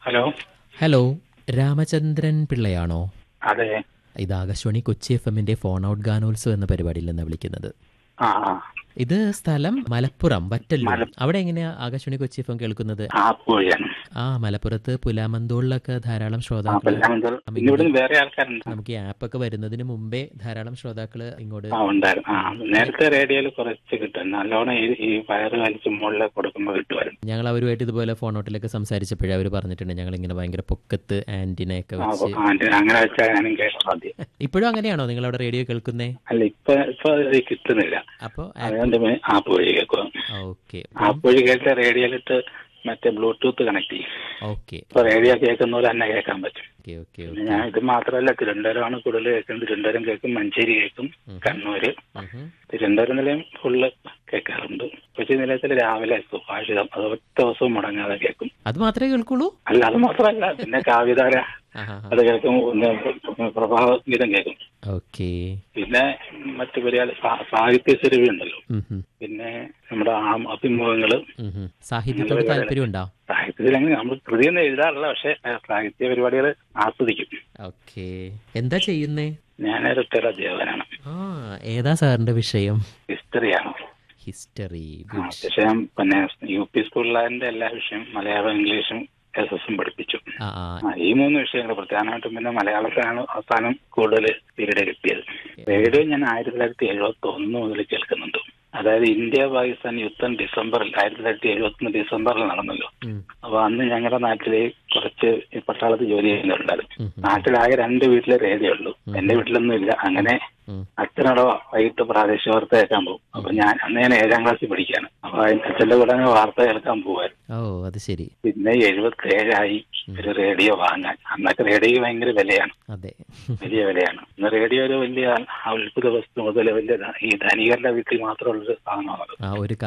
Hello hello Ramachandran പിള്ളയാണോ അതെ ഇത് ആകാശവാണി കൊച്ചി എഫ് എമ്മിന്റെ ഫോൺ ഔട്ട് ഗാനോത്സവം എന്ന പരിപാടിയിൽ നിന്നാണ് വിളിക്കുന്നത് ആ ആ ഇത് സ്ഥലം മലപ്പുറം വറ്റല്ലൂർ മല- അവിടെ എങ്ങനെയാ ആകാശവാണി കൊച്ചി എഫ് എം കേൾക്കുന്നത് ആപ്പുവഴിയാണ് ആ മലപ്പുറത്ത് പുലാമന്തോളിലൊക്കെ ധാരാളം ആ ശ്രോതാക്കൾ പെല്ലാമന്തോൾ പിന്നെ ഇവിടുന്ന് വേറെ ആൾക്കാരുണ്ട് നമുക്ക് ഈ ആപ്പൊക്കെ വരുന്നതിന് മുമ്പേ ധാരാളം ശ്രോതാക്കള് ഇങ്ങോട്ട് ആ ഉണ്ടായിരുന്നു ആ നേരത്തെ റേഡിയോയിൽ കുറച്ച് കിട്ടും നല്ലോണം ഈ ഈ വയറ് വലിച്ച് മുകളിൽ കൊടുക്കുമ്പോൾ കിട്ടുമായിരുന്നു ഞങ്ങൾ അവരുമായിട്ട് ഇതുപോലെ ഫോൺ ഔട്ടിലൊക്കെ സംസാരിച്ചപ്പോഴേ അവർ പറഞ്ഞിട്ടുണ്ട് ഞങ്ങൾ ഇങ്ങനെ ഭയങ്കര പൊക്കത്ത് ആന്റിനയൊക്കെ ആ, വെച്ച് ആ, ഇത് അങ്ങനെ വെച്ചാൽ ഞാനും കേട്ടത് ആദ്യം ഇപ്പോഴും അങ്ങനെയാണോ നിങ്ങൾ അവിടെ റേഡിയോ കേൾക്കുന്നേ അല്ല ഇപ്പൊ ഇപ്പൊ അത് കിട്ടുന്നില്ല അപ്പോൾ അതുകൊണ്ട് പിന്നെ ആപ്പ് വഴി കേൾക്കുക ഓക്കെ ആപ്പ് വഴി കേട്ട റേഡിയോയിലിട്ട് മറ്റേ ബ്ലൂടൂത്ത് കണക്ട് ചെയ്യും ഓക്കെ ഇപ്പൊ റേഡിയോ കേൾക്കുന്ന പോലെ തന്നെ കേൾക്കാൻ പറ്റും ഓക്കെ ഓക്കെ പിന്നെ ഞാൻ ഇത് മാത്രമല്ല തിരുവനന്തപുരമാണ് കൂടുതൽ കേൾക്കുന്നത് തിരുവനന്തപുരം കേൾക്കും മഞ്ചേരി കേൾക്കും കണ്ണൂര് തിരുവനന്തപുരം നിലയം ഫുള്ള് കേൾക്കാറുണ്ട് കൊച്ചി നിലയത്തിൽ രാവിലെ സുഭാഷിതം അത് ഒറ്റ ദിവസവും മുടങ്ങാതെ കേൾക്കും അത് മാത്രമേ കേൾക്കുള്ളൂ അല്ല അത് മാത്രമല്ല പിന്നെ കാവ്യധാര ആഹാ അത് കേൾക്കും പിന്നെ പ്രഭാത ഗീതം കേൾക്കും ഓക്കെ പിന്നെ മറ്റു പരിപാടി സാ- സാഹിത്യ സെരുവി ഉണ്ടല്ലോ പിന്നെ നമ്മുടെ ആ അഭിമുഖങ്ങള് സാഹിത്യത്തോട് താല്പര്യമുണ്ടോ സാഹിത്യത്തിൽ അങ്ങനെ നമ്മൾ കൃതിയൊന്നും എഴുതാറില്ല പക്ഷെ ആ, സാഹിത്യ പരിപാടികൾ ആസ്വദിക്കും ഓക്കെ എന്താ ചെയ്യുന്നേ ഞാനൊരു ഒറ്റ അധ്യാപകനാണ് ആ ഏതാ സാറിന്റെ വിഷയം ഹിസ്റ്ററിയാണ് ഹിസ്റ്ററി ആ, വിഷയം പിന്നെ യു പി സ്കൂളിലെ എല്ലാ വിഷയം മലയാളം ഇംഗ്ലീഷും എസ് എസും പഠിപ്പിച്ചു ആ ആ ആ, ഈ മൂന്ന് വിഷയങ്ങൾ പ്രധാനമായിട്ടും പിന്നെ മലയാളത്തിലാണ് അവസാനം കൂടുതൽ പീരീഡ് കിട്ടിയത് റേഡിയോ ഞാൻ ആയിരത്തി തൊള്ളായിരത്തി എഴുപത്തി ഒന്ന് മുതൽ കേൾക്കുന്നുണ്ട് അതായത് ഇന്ത്യ പാകിസ്ഥാൻ യുദ്ധം ഡിസംബറിൽ ആയിരത്തി തൊള്ളായിരത്തി എഴുപത്തി ഒന്ന് ഡിസംബറിൽ നടന്നല്ലോ ഉം, അപ്പൊ അന്ന് ഞങ്ങളുടെ നാട്ടില് കുറച്ച് ഈ പട്ടാളത്ത് ജോലി ചെയ്യുന്നുണ്ടായിരുന്നു ഉം, ഉം, നാട്ടിലാകെ രണ്ട് വീട്ടിലെ റേഡിയോ ഉള്ളൂ എന്റെ വീട്ടിലൊന്നും ഇല്ല അങ്ങനെ ഉം. അച്ഛനോട് വൈകിട്ട് പ്രാദേശിക വാർത്ത കേൾക്കാൻ പോകും അപ്പൊ ഞാൻ അന്ന് ഞാൻ ഏഴാം ക്ലാസ്സിൽ പഠിക്കാണ് അപ്പൊ അതിന് അച്ഛന്റെ കൂടെ അങ്ങ് വാർത്ത കേൾക്കാൻ പോകുമായിരുന്നു ഓ അത് ശരി പിന്നെ എഴുപത്തി ഏഴായി ഒരു റേഡിയോ വാങ്ങാൻ അന്നൊക്കെ റേഡിയോയ്ക്ക് ഭയങ്കര വിലയാണ് അതെ വലിയ വിലയാണ് ഇന്ന് റേഡിയോ ഒരു വലിയ അത്ഭുത വസ്തു മുതൽ വലിയ ധ- ഈ ധനികരുടെ വീട്ടിൽ മാത്രമുള്ളൊരു സാധനമാണ് ആ ഒരു